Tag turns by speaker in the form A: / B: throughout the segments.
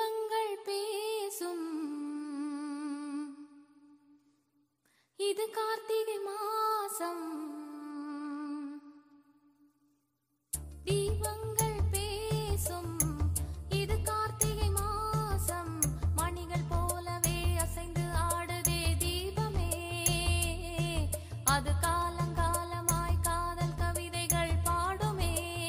A: தீபங்கள் பேசும் இது கார்த்திகை மாசம் தீபங்கள் பேசும் இது கார்த்திகை மாசம் மணிகள் போலவே அசைந்து ஆடுதே தீபமே அது காலங்காலமாய் காதல் கவிதைகள் பாடுமே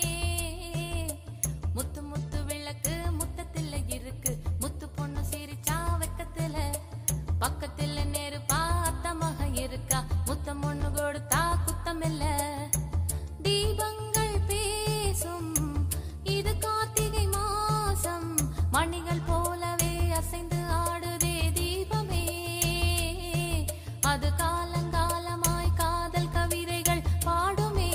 A: முத்து முத்து விளக்கு முத்தத்துல இருக்கு முத்து பொண்ணு சிரிச்சா வெக்கத்துல பக்கத்துல நெருப்பா அத்தமாக இருக்கா முத்தம் ஒண்ணு கொடுத்தா குத்தமில்ல தீபங்கள் பேசும் இது கார்த்திகை மாசம் மணிகள் போலவே அசைந்து ஆடுதே தீபமே அது காலங்காலமாய் காதல் கவிதைகள் பாடுமே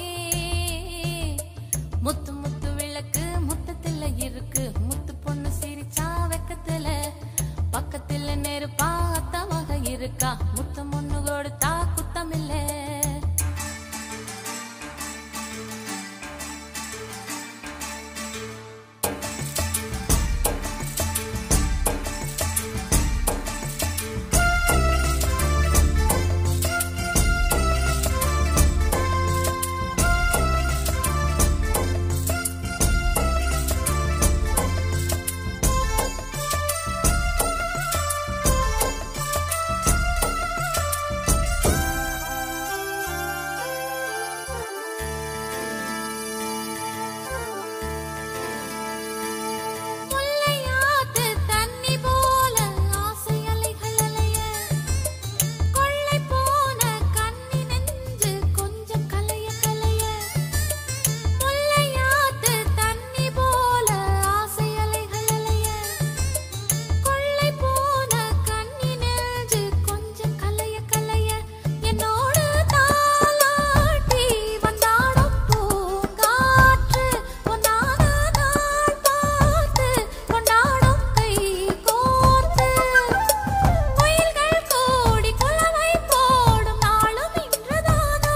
A: முத்து முத்து விளக்கு முத்தத்துல இருக்கு முத்து பொண்ணு சிரிச்சா வெக்கத்துல பக்கத்துல நெருப்பா அத்தமாக இருக்கா முத்தம் ஒண்ணு கொடுத்தா குத்தமில்ல முல்லையாத்து தண்ணி போல ஆசை அலைகள் அலைய கொள்ளை போன கண்ணி நெஞ்சு கொஞ்சம் கலைய கலைய முல்லையாத்து தண்ணி போல ஆசை அலைகள் அலைய கொள்ளை போன கண்ணி நெஞ்சு கொஞ்சம் கலைய கலைய என்னோடு தாலாட்டி வந்தாடும் பூங்காற்று பொன்னான நாள் பார்த்து கொண்டாடும் கை கோர்த்து குயில்கள் கூடி குலவை போடும் நாளும் இன்றுதானோ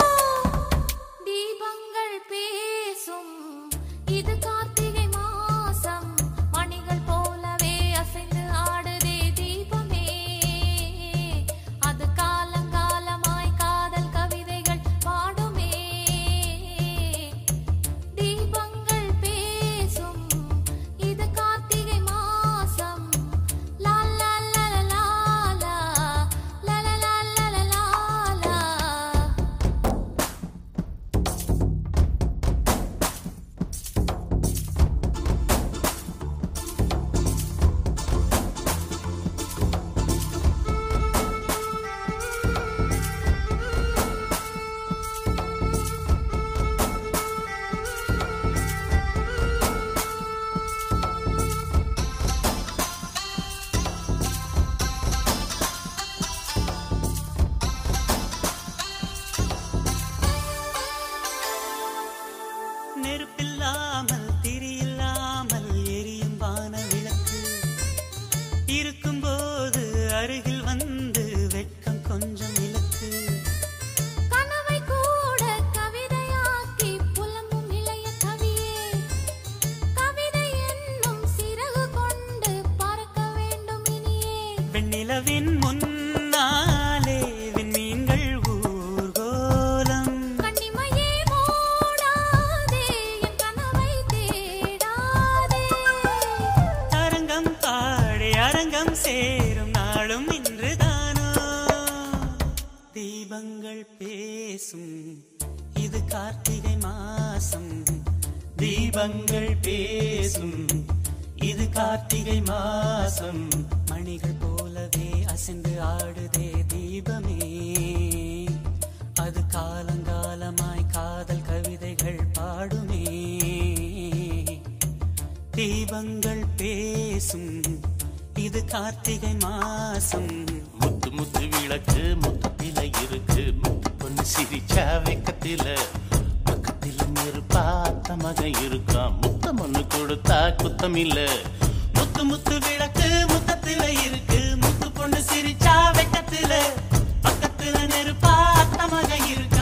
A: தீபங்கள் பேசும் இது கார்த்திகை மாசம் மணிகள் போலவே அசைந்து ஆடுதே தீபமே அது காலங்காலமாய் காதல் கவிதைகள் பாடுமே தீபங்கள் பேசும் இது கார்த்திகை மாசம் லா லா லா லா லா லா லா லா லா லா லா
B: நெருப்பில்லாமல் திரியில்லாமல் எரியும் வான விளக்கு இருக்கும்போது அருகில் வந்து வெட்கம் கொஞ்சம் இலக்கு
A: கனவை கூட கவிதையாக்கி புலம்பும் இளைய கவியே கவிதை என்னும் சிறகு கொண்டு பறக்க வேண்டும் இனியே
B: வெண்ணிலவின் முன்னாலே விண்மீன்கள் ஊர்கோலம்
A: கண்ணிமையே மூடாதே என் கனவை தேடாதே
B: அரங்கம் பாடி அரங்கம் சேரும் நாளும் இன்றுதானோ தீபங்கள் பேசும் இது கார்த்திகை மாசம்
C: தீபங்கள் பேசும் இது கார்த்திகை மாசம்
B: மணிகள் போலவே அசைந்து ஆடுதே தீபமே அது காலங்காலமாய் காதல் கவிதைகள் பாடுமே தீபங்கள் பேசும் இது கார்த்திகை மாசம்
C: முத்து முத்து விளக்கு முத்தத்தில இருக்கு முத்து பொண்ணு சிரிச்சா வெக்கத்தில பக்கத்தில நெருப்பாத்த மகன் இருக்கான் முத்தம் ஒண்ணு கொடுத்தா குத்தம் இல்ல
B: முத்து முத்து விளக்கு முத்தத்தில இருக்கு முத்து பொண்ணு சிரிச்சா வெக்கத்தில பக்கத்துல நெருப்பா அத்தமக இருக்கு